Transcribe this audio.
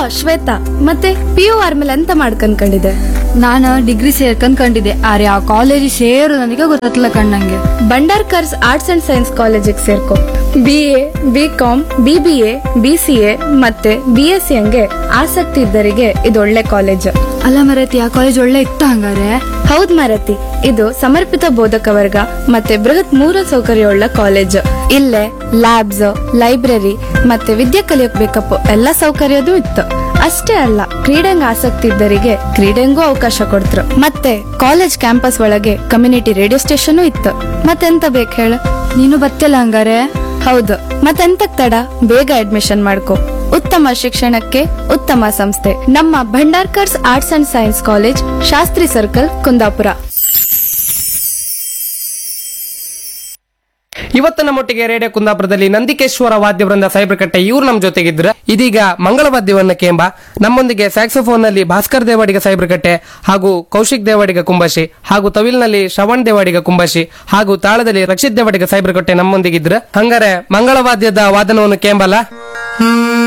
ಶ್ವೇತಾ ಮತ್ತೆ P U ಆದ್ಮೇಲೆ ಎಂತ ಮಾಡ್ಕೊಂಡ್ಕೊಂಡಿದೆ ನಾನು ಡಿಗ್ರಿ ಸೇರ್ಕೊಂಡ್ ಕಂಡಿದ್ದೆ ಆದ್ರೆ ಆ ಕಾಲೇಜ್ ಸೇರು ನನಗೆ ಗೊತ್ತಲ್ಲ ಕಣ್ಣಂಗೆ ಬಂಡಾರ್ಕರ್ಸ್ ಆರ್ಟ್ಸ್ ಅಂಡ್ ಸೈನ್ಸ್ ಕಾಲೇಜಿಗೆ ಸೇರ್ಕೊ B A B com B B A B C A ಮತ್ತೆ ಬಿ ಎಸ್ ಸಿ ಹಂಗೆ ಆಸಕ್ತಿ ಇದ್ದರಿಗೆ ಇದು ಒಳ್ಳೆ ಕಾಲೇಜ್ ಅಲ್ಲ ಮರತಿ ಆ ಕಾಲೇಜ್ ಒಳ್ಳೆ ಇತ್ತು ಹಂಗಾರೆ ಹೌದ್ ಮಾರತಿ ಇದು ಸಮರ್ಪಿತ ಬೋಧಕ ವರ್ಗ ಮತ್ತೆ ಬೃಹತ್ ಮೂಲ ಸೌಕರ್ಯವುಳ್ಳ ಕಾಲೇಜ್ ಇಲ್ಲೇ ಲ್ಯಾಬ್ಸ್ ಲೈಬ್ರರಿ ಮತ್ತೆ ವಿದ್ಯೆ ಕಲಿಯಕ್ ಬೇಕಪ್ಪ ಎಲ್ಲ ಸೌಕರ್ಯದೂ ಇತ್ತು ಅಷ್ಟೇ ಅಲ್ಲ ಕ್ರೀಡೆಂಗ್ ಆಸಕ್ತಿ ಇದ್ದರಿಗೆ ಕ್ರೀಡೆಂಗೂ ಅವಕಾಶ ಕೊಡ್ತ್ರು ಮತ್ತೆ ಕಾಲೇಜ್ ಕ್ಯಾಂಪಸ್ ಒಳಗೆ ಕಮ್ಯುನಿಟಿ ರೇಡಿಯೋ ಸ್ಟೇಷನ್ ಇತ್ತು ಮತ್ತೆಂತ ಬೇಕು ಹೇಳು ನೀನು ಬತ್ತಿಲ್ಲ ಹಂಗಾರೆ ಹೌದು ಮತ್ತೆಂತಕ್ ತಡ ಬೇಗ ಅಡ್ಮಿಷನ್ ಮಾಡ್ಕೊ ಉತ್ತಮ ಶಿಕ್ಷಣಕ್ಕೆ ಉತ್ತಮ ಸಂಸ್ಥೆ ನಮ್ಮ Bhandarkars arts and science college Shastri circle Kundapura ಇವತ್ತು ನಮ್ಮೊಟ್ಟಿಗೆ ರೇಡಿಯೋ ಕುಂದಾಪುರದಲ್ಲಿ ನಂದಿಕೇಶ್ವರ ವಾದ್ಯ ವೃಂದ ಸೈಬ್ರಕಟ್ಟೆ ಇವ್ರು ನಮ್ಮ ಜೊತೆಗಿದ್ರ ಇದೀಗ ಮಂಗಳ ವಾದ್ಯವನ್ನ ಕೇಂಬ ನಮ್ಮೊಂದಿಗೆ ಸ್ಯಾಕ್ಸೋಫೋನ್ ನಲ್ಲಿ ಭಾಸ್ಕರ್ ದೇವಾಡಿಗ ಸೈಬ್ರಕಟ್ಟೆ ಹಾಗೂ ಕೌಶಿಕ್ ದೇವಾಡಿಗ ಕುಂಬಶಿ ಹಾಗೂ ತವಿಲ್ನಲ್ಲಿ ಶ್ರವಣ್ ದೇವಾಡಿಗ ಕುಂಬಶಿ ಹಾಗೂ ತಾಳದಲ್ಲಿ ರಕ್ಷಿತ್ ದೇವಾಡಿಗ ಸೈಬ್ರಕಟ್ಟೆ ನಮ್ಮೊಂದಿಗಿದ್ರ ಹಂಗಾರೆ ಮಂಗಳ ವಾದ್ಯದ ವಾದನವನ್ನು ಕೇಂಬಲ್ಲ